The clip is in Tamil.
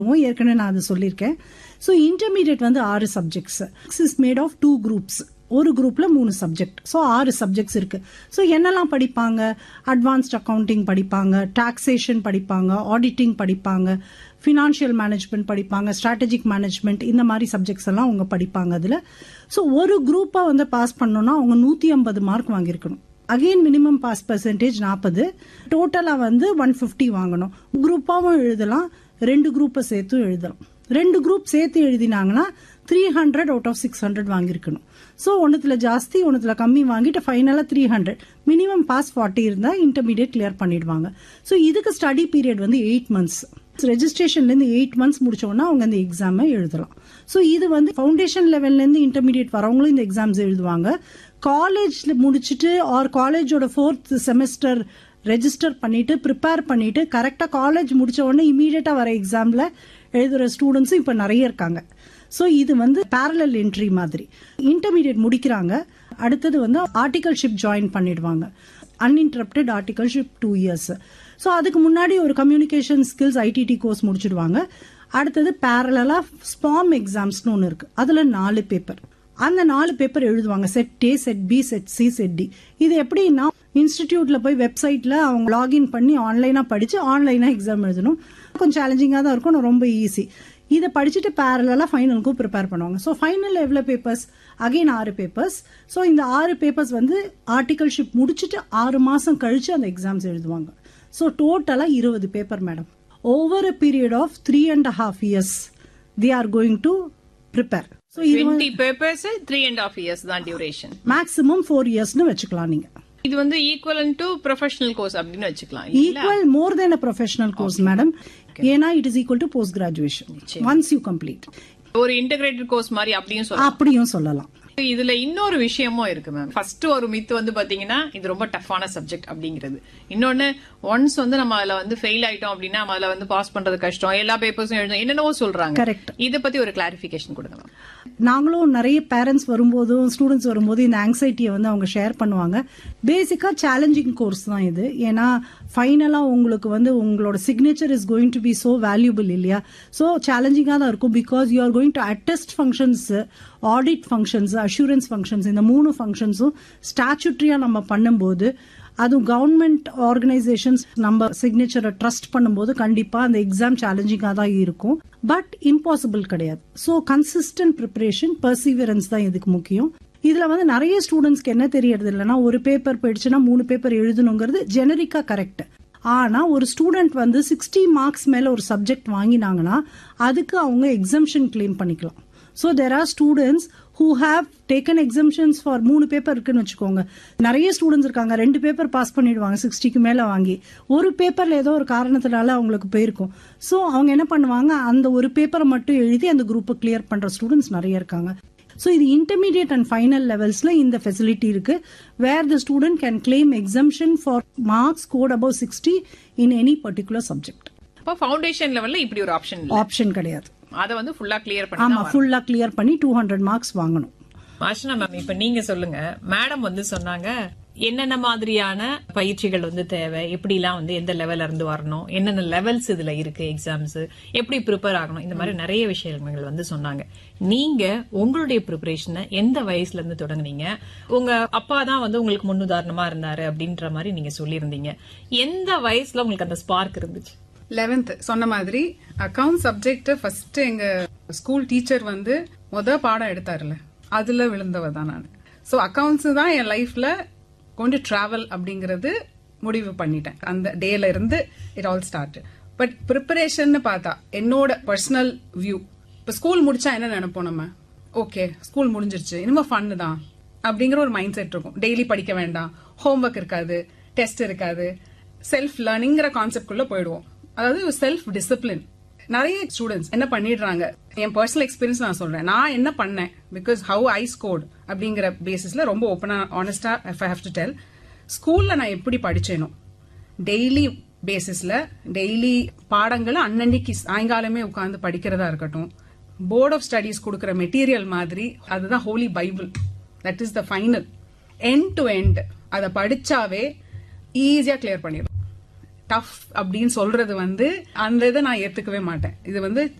ஏற்கனவே நான் அதை சொல்லியிருக்கேன் ஸோ இன்டர்மீடியட் வந்து ஆறு subjects is made of two groups ஒரு குரூப்ல மூணு சப்ஜெக்ட் ஸோ ஆறு சப்ஜெக்ட்ஸ் இருக்கு ஸோ என்னெல்லாம் படிப்பாங்க அட்வான்ஸ்ட் அக்கவுண்டிங் படிப்பாங்க டாக்ஸேஷன் படிப்பாங்க ஆடிட்டிங் படிப்பாங்க ஃபினான்ஷியல் மேனேஜ்மெண்ட் படிப்பாங்க ஸ்ட்ராட்டஜிக் மேனேஜ்மெண்ட் இந்த மாதிரி சப்ஜெக்ட்ஸ் எல்லாம் அவங்க படிப்பாங்க அதில் ஸோ ஒரு குரூப்பை வந்து பாஸ் பண்ணோம்னா அவங்க நூற்றி ஐம்பது மார்க் வாங்கியிருக்கணும் அகெயின் மினிமம் பாஸ் பர்சன்டேஜ் நாற்பது டோட்டலாக வந்து ஒன் ஃபிஃப்டி வாங்கணும் குரூப்பாகவும் எழுதலாம் ரெண்டு குரூப்பை சேர்த்தும் எழுதலாம் ரெண்டு குரூப் சேர்த்து எழுதினாங்கன்னா three hundred out of six hundred வாங்கியிருக்கணும் ஸோ ஒன்றுத்துல ஜாஸ்தி ஒன்றுத்துல கம்மி வாங்கிட்டு ஃபைனலாக three hundred minimum pass forty இருந்தால் இன்டர்மீடியட் கிளியர் பண்ணிடுவாங்க ஸோ இதுக்கு ஸ்டடி பீரியட் வந்து எயிட் மந்த்ஸ் ரெஜிஸ்ட்ரேஷன்லேருந்து எயிட் மந்த்ஸ் முடிச்சோன்னா அவங்க அந்த எக்ஸாமை எழுதலாம் ஸோ இது வந்து ஃபவுண்டேஷன் லெவல்லேருந்து இன்டர்மீடியட் வரவங்களும் இந்த எக்ஸாம்ஸ் எழுதுவாங்க காலேஜ்ல முடிச்சுட்டு ஆர் காலேஜோட ஃபோர்த் செமஸ்டர் ரெஜிஸ்டர் பண்ணிட்டு ப்ரிப்பேர் பண்ணிட்டு கரெக்டாக காலேஜ் முடிச்ச உடனே இமீடியட்டாக வர எக்ஸாமில் எழுதுகிற ஸ்டூடெண்ட்ஸும் இப்போ நிறைய இருக்காங்க ஸோ இது வந்து பேரலல் என்ட்ரி மாதிரி இன்டர்மீடியட் முடிக்கிறாங்க அடுத்தது வந்து ஆர்டிகல்ஷிப் ஜாயின் பண்ணிடுவாங்க uninterrupted articleship two years so அதுக்கு முன்னாடி ஒரு கம்யூனிகேஷன் ஸ்கில்ஸ் ஐடிடி கோர்ஸ் முடிச்சிடுவாங்க அடுத்தது பேரலா ஸ்பாம் எக்ஸாம்ஸ்னு ஒன்று இருக்கு அதில் நாலு பேப்பர் அந்த நாலு பேப்பர் எழுதுவாங்க set A set B set C set D இது எப்படின்னா இன்ஸ்டிடியூட்ல போய் வெப்சைட்ல அவங்க லாகின் பண்ணி ஆன்லைனா படிச்சு ஆன்லைனா எக்ஸாம் எழுதணும் கொஞ்சம் சேலஞ்சிங்காக தான் இருக்கும் ரொம்ப ஈஸி இதை படிச்சுட்டு பேரலாக ஃபைனலுக்கும் ப்ரிப்பேர் பண்ணுவாங்க ஸோ ஃபைனல் எவ்வளோ பேப்பர்ஸ் அகைன் ஆறு பேப்பர்ஸ் ஸோ இந்த ஆறு பேப்பர்ஸ் வந்து ஆர்டிகல்ஷிப் முடிச்சுட்டு ஆறு மாதம் கழிச்சு அந்த எக்ஸாம்ஸ் எழுதுவாங்க ஸோ டோட்டலாக இருபது paper madam over a period of three and half years they are going to prepare so இது twenty papers three and half years தான் டியூரேஷன் மேக்ஸிமம் ஃபோர் இயர்ஸ்னு வச்சுக்கலாம் நீங்க இது வந்து ஈக்குவலன் டு ப்ரொஃபஷனல் கோர்ஸ் அப்படின்னு வச்சுக்கலாம் இல்லைங்களா? Equal more then a professional course madam ஏன்னா it is equal to post graduation once you complete ஒரு இன்டகிரேட்டட் கோர்ஸ் மாதிரி அப்படியும் சொல்லலாம் அப்படியும் சொல்லலாம் இதுல இன்னொரு விஷயமும் இருக்கு மேம் ஃபர்ஸ்ட் ஒரு மித்து வந்து பாத்தீங்கன்னா இது ரொம்ப டஃப்பான சப்ஜெக்ட் அப்படிங்கிறது இன்னொன்னு ஒன்ஸ் வந்து நம்ம அதுல வந்து ஃபெயில் ஆயிட்டோம் அப்படின்னா நம்ம அதுல வந்து பாஸ் பண்றது கஷ்டம் எல்லா பேப்பர்ஸும் எழுதணும் என்னென்னவோ சொல்றாங்க Correct. இத பத்தி ஒரு கிளாரிபிகேஷன் கொடுங்க மேம் நாங்களும் நிறைய பேரண்ட்ஸ் வரும்போதும் ஸ்டூடெண்ட்ஸ் வரும்போது இந்த ஆங்ஸைட்டியை வந்து அவங்க ஷேர் பண்ணுவாங்க பேசிக்கா சேலஞ்சிங் கோர்ஸ் தான் இது ஏன்னா ஃபைனலா உங்களுக்கு வந்து உங்களோட signature is going to be so valuable இல்லையா ஸோ சேலஞ்சிங்காக தான் இருக்கும் because you are going to attest functions audit functions assurance functions இந்த மூணு ஃபங்க்ஷன்ஸும் ஸ்டாச்சுட்ரியா நம்ம பண்ணும்போது அதுவும் கவர்மெண்ட் ஆர்கனைசேஷன்ஸ் நம்ம சிக்னேச்சரை ட்ரஸ்ட் பண்ணும்போது கண்டிப்பா அந்த எக்ஸாம் சேலஞ்சிங்காக தான் இருக்கும் பட் இம்பாசிபிள் கிடையாது ஸோ கன்சிஸ்டன்ட் ப்ரிப்பரேஷன் பர்சீவியரன்ஸ் தான் இதுக்கு முக்கியம் இதுல வந்து நிறைய ஸ்டூடெண்ட்ஸ்க்கு என்ன தெரியறது இல்லைன்னா ஒரு பேப்பர் போயிடுச்சுன்னா மூணு பேப்பர் எழுதணுங்கிறது ஜெனரிக்கா கரெக்ட் ஆனா ஒரு ஸ்டூடெண்ட் வந்து சிக்ஸ்டி மார்க்ஸ் மேல ஒரு சப்ஜெக்ட் வாங்கினாங்கன்னா அதுக்கு அவங்க எக்ஸம்ஷன் கிளைம் பண்ணிக்கலாம் so there are students who have taken exemptions for மூணு பேப்பர் இருக்குன்னு வச்சுக்கோங்க நிறைய ஸ்டூடெண்ட்ஸ் இருக்காங்க ரெண்டு பேப்பர் பாஸ் பண்ணிடுவாங்க சிக்ஸ்டிக்கு மேல வாங்கி ஒரு பேப்பர்ல ஏதோ ஒரு காரணத்தினால அவங்களுக்கு போயிருக்கும் ஸோ அவங்க என்ன பண்ணுவாங்க அந்த ஒரு பேப்பரை மட்டும் எழுதி அந்த குரூப்பை கிளியர் பண்ற ஸ்டூடெண்ட்ஸ் நிறைய இருக்காங்க ஸோ இது இன்டர்மீடியட் அண்ட் ஃபைனல் லெவல்ஸ்ல இந்த ஃபெசிலிட்டி இருக்கு where the student can claim exemption for marks got above sixty in any particular subject அப்ப ஃபவுண்டேஷன் லெவல்ல இப்படி ஒரு ஆப்ஷன் இல்ல ஆப்ஷன் கிடையாது அத வந்து ஃபுல்லா கிளியர் பண்ணி ஆமா ஃபுல்லா கிளியர் பண்ணி டூ ஹண்ட்ரட் மார்க்ஸ் வாங்கணும் ஆஷனா மேம் இப்ப நீங்க சொல்லுங்க மேடம் வந்து சொன்னாங்க என்னென்ன மாதிரியான பயிற்சிகள் வந்து தேவை எப்படி எல்லாம் வந்து எந்த லெவல்ல இருந்து வரணும் என்னென்ன லெவல்ஸ் இதுல இருக்கு எக்ஸாம்ஸ் எப்படி ப்ரிப்பேர் ஆகணும் இந்த மாதிரி நிறைய விஷயங்கள் வந்து சொன்னாங்க நீங்க உங்களுடைய ப்ரிப்பரேஷனை எந்த வயசுல இருந்து தொடங்குனீங்க உங்க அப்பா தான் வந்து உங்களுக்கு முன்னுதாரணமா இருந்தாரு அப்படின்ற மாதிரி நீங்க சொல்லியிருந்தீங்க எந்த வயசுல உங்களுக்கு அந்த ஸ்பார்க் இருந்துச்சு லெவன்த் சொன்ன மாதிரி அக்கவுண்ட் சப்ஜெக்ட் ஃபர்ஸ்ட் எங்க ஸ்கூல் டீச்சர் வந்து முத பாடம் எடுத்தாருல அதுல விழுந்தவ தான் நான் ஸோ அக்கவுண்ட்ஸ் தான் என் லைஃப்ல கொண்டு டிராவல் அப்படிங்கறது முடிவு பண்ணிட்டேன் அந்த டேல இருந்து it all start but preparation பார்த்தா என்னோட பர்சனல் வியூ இப்போ ஸ்கூல் முடிச்சா என்ன நினைப்போம் நம்ம ஓகே ஸ்கூல் முடிஞ்சிருச்சு இனிமே ஃபன்னு தான் அப்படிங்கிற ஒரு மைண்ட் செட் இருக்கும் டெய்லி படிக்க வேண்டாம் ஹோம்ஒர்க் இருக்காது டெஸ்ட் இருக்காது செல்ஃப் லேர்னிங்கிற கான்செப்ட்குள்ள போயிடுவோம் அதாவது செல்ஃப் டிசிப்ளின் நிறைய ஸ்டூடெண்ட்ஸ் என்ன பண்ணிடுறாங்க என் பர்சனல் எக்ஸ்பீரியன்ஸ் நான் சொல்றேன் நான் என்ன பண்ணேன் பிகாஸ் ஹவு ஐ ஸ்கோர்ட் அப்படிங்கிற பேசிஸ்ல ரொம்ப ஓப்பனா ஆனஸ்டா if I have to tell ஸ்கூல்ல நான் எப்படி படிச்சேனோ டெய்லி பேசிஸ்ல டெய்லி பாடங்களை அன்னன்னைக்கு சாயங்காலமே உட்காந்து படிக்கிறதா இருக்கட்டும் போர்ட் ஆஃப் ஸ்டடீஸ் கொடுக்குற மெட்டீரியல் மாதிரி அதுதான் holy Bible that is the final end to end அதை படிச்சாவே ஈஸியா கிளியர் பண்ணிடும் டஃப் அப்படின்னு சொல்றது வந்து அந்த இதை நான் ஏத்துக்கவே மாட்டேன் இது வந்து